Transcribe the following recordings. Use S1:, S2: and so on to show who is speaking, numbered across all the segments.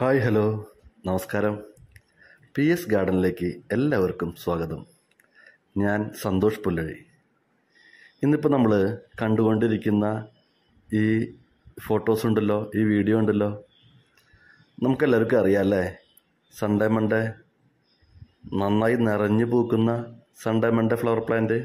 S1: hi hello നമസ്കാരം P S ഗാർഡനിലേക്ക് എല്ലാവർക്കും സ്വാഗതം ഞാൻ സന്തോഷ് പുല്ലഴി ഇന്നിപ്പോൾ നമ്മൾ കണ്ടുകൊണ്ടിരിക്കുന്ന ഈ ഫോട്ടോസ് ഉണ്ടല്ലോ ഈ വീഡിയോ ഉണ്ടല്ലോ നമുക്കെല്ലാവർക്കും അറിയാം അല്ലേ സൺഡേ മൺഡേ നന്നായി നിറഞ്ഞു പൂക്കുന്ന സൺഡേ മൺഡേ ഫ്ലവർ പ്ലാന്റ്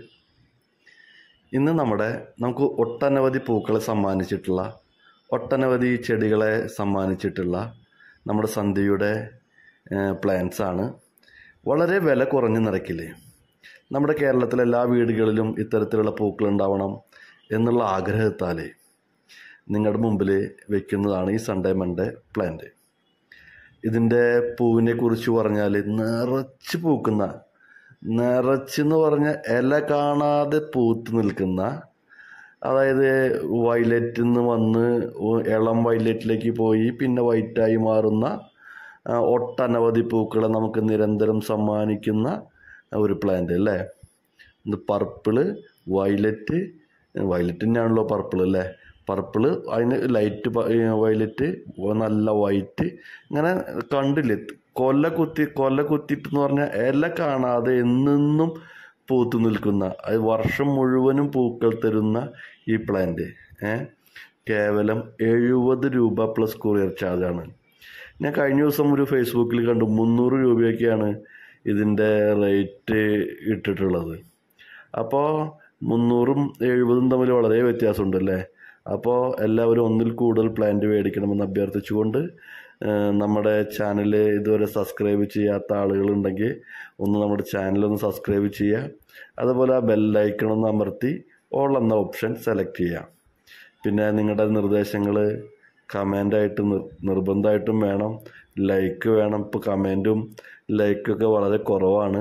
S1: ഇന്ന് നമ്മുടെ നമുക്ക് ഒട്ടനവധി പൂക്കളെ സമ്മാനിച്ചിട്ടുള്ള ഒട്ടനവധി ചെടികളെ സമ്മാനിച്ചിട്ടുള്ള നമ്മുടെ സന്ധ്യയുടെ പ്ലാന്റ്സ് ആണ് വളരെ വില കുറഞ്ഞ നിരക്കിൽ നമ്മുടെ കേരളത്തിലെ എല്ലാ വീടുകളിലും ഇത്തരത്തിലുള്ള പൂക്കൾ ഉണ്ടാവണം എന്നുള്ള ആഗ്രഹത്താൽ നിങ്ങളുടെ മുമ്പിൽ വെക്കുന്നതാണ് ഈ സൺഡേ മൺഡേ പ്ലാന്റ് ഇതിൻ്റെ പൂവിനെ കുറിച്ച് പറഞ്ഞാൽ നിറച്ച് പൂക്കുന്ന നിറച്ചെന്ന് പറഞ്ഞ ഇല കാണാതെ പൂത്ത് നിൽക്കുന്ന അതായത് വയലറ്റിൽ നിന്ന് വന്ന് ഇളം വയലറ്റിലേക്ക് പോയി പിന്നെ വൈറ്റായി മാറുന്ന ആ, ഒട്ടനവധി പൂക്കളെ നമുക്ക് നിരന്തരം സമ്മാനിക്കുന്ന ഒരു പ്ലാന്റ് അല്ലേ ഇത് പർപ്പിള് വയലറ്റ് വയലറ്റ് തന്നെയാണല്ലോ പർപ്പിൾ അല്ലേ പർപ്പിള് അതിന് ലൈറ്റ് വയലറ്റ് നല്ല വൈറ്റ് ഇങ്ങനെ കണ്ടില്ലേ കൊല്ല കുത്തി കൊല്ല കുത്തിട്ടെന്ന് പറഞ്ഞാൽ ഇല കാണാതെ എന്നെന്നും പൂത്തു നിൽക്കുന്ന അത് വർഷം മുഴുവനും പൂക്കൾ തരുന്ന ഈ പ്ലാന്റ് ഏ കേവലം എഴുപത് രൂപ പ്ലസ് കൊറിയർ ചാർജാണ് ഞാൻ കഴിഞ്ഞ ദിവസം ഒരു ഫേസ്ബുക്കിൽ കണ്ടു മുന്നൂറ് രൂപയൊക്കെയാണ് ഇതിൻ്റെ റേറ്റ് ഇട്ടിട്ടുള്ളത് അപ്പോൾ മുന്നൂറും എഴുപതും തമ്മിൽ വളരെ വ്യത്യാസമുണ്ടല്ലേ അപ്പോൾ എല്ലാവരും ഒന്നിൽ കൂടുതൽ പ്ലാന്റ് മേടിക്കണമെന്ന് അഭ്യർത്ഥിച്ചുകൊണ്ട് ഏഹ്, നമ്മുടെ ചാനൽ ഇതുവരെ സബ്സ്ക്രൈബ് ചെയ്യാത്ത ആളുകളുണ്ടെങ്കിൽ ഒന്ന് നമ്മുടെ ചാനൽ ഒന്ന് സബ്സ്ക്രൈബ് ചെയ്യുക അതുപോലെ ആ ബെല്ലൈക്കൺ ഒന്ന് അമർത്തി ഓൾ എന്ന ഓപ്ഷൻ സെലക്ട് ചെയ്യുക പിന്നെ നിങ്ങളുടെ നിർദ്ദേശങ്ങൾ കമൻ്റായിട്ട് നിർബന്ധമായിട്ടും വേണം ലൈക്ക് വേണം ഇപ്പോൾ കമൻറ്റും ലൈക്കൊക്കെ വളരെ കുറവാണ്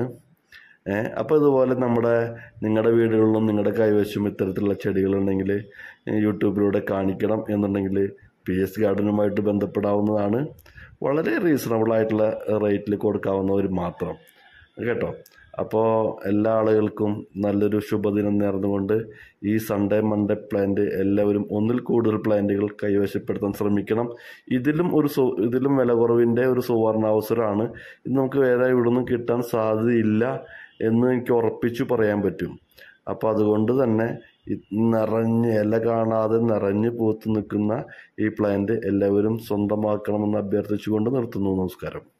S1: ഏഹ് അപ്പോൾ ഇതുപോലെ നമ്മുടെ നിങ്ങളുടെ വീടുകളിലും നിങ്ങളുടെ കൈവശം ഇത്തരത്തിലുള്ള ചെടികളുണ്ടെങ്കിൽ യൂട്യൂബിലൂടെ കാണിക്കണം എന്നുണ്ടെങ്കിൽ പി എസ് ഗാർഡനുമായിട്ട് ബന്ധപ്പെടാവുന്നതാണ് വളരെ റീസണബിൾ ആയിട്ടുള്ള റേറ്റിൽ കൊടുക്കാവുന്നവർ മാത്രം കേട്ടോ അപ്പോൾ എല്ലാ ആളുകൾക്കും നല്ലൊരു ശുഭദിനം നേർന്നുകൊണ്ട് ഈ സൺഡേ മൺഡേ പ്ലാന്റ് എല്ലാവരും ഒന്നിൽ കൂടുതൽ പ്ലാന്റുകൾ കൈവശപ്പെടുത്താൻ ശ്രമിക്കണം ഇതിലും ഒരു സു ഇതിലും വില കുറവിൻ്റെ ഒരു സുവർണാവസരമാണ് ഇത് നമുക്ക് വേറെ ഇവിടെ നിന്നും കിട്ടാൻ സാധ്യതയില്ല എന്ന് എനിക്ക് ഉറപ്പിച്ചു പറയാൻ പറ്റും അപ്പോൾ അതുകൊണ്ട് തന്നെ ഇത് നിറഞ്ഞ് ഇല കാണാതെ നിറഞ്ഞ് പൂത്ത് നിൽക്കുന്ന ഈ പ്ലാന്റ് എല്ലാവരും സ്വന്തമാക്കണമെന്ന് അഭ്യർത്ഥിച്ചുകൊണ്ട് നിർത്തുന്നു നമസ്കാരം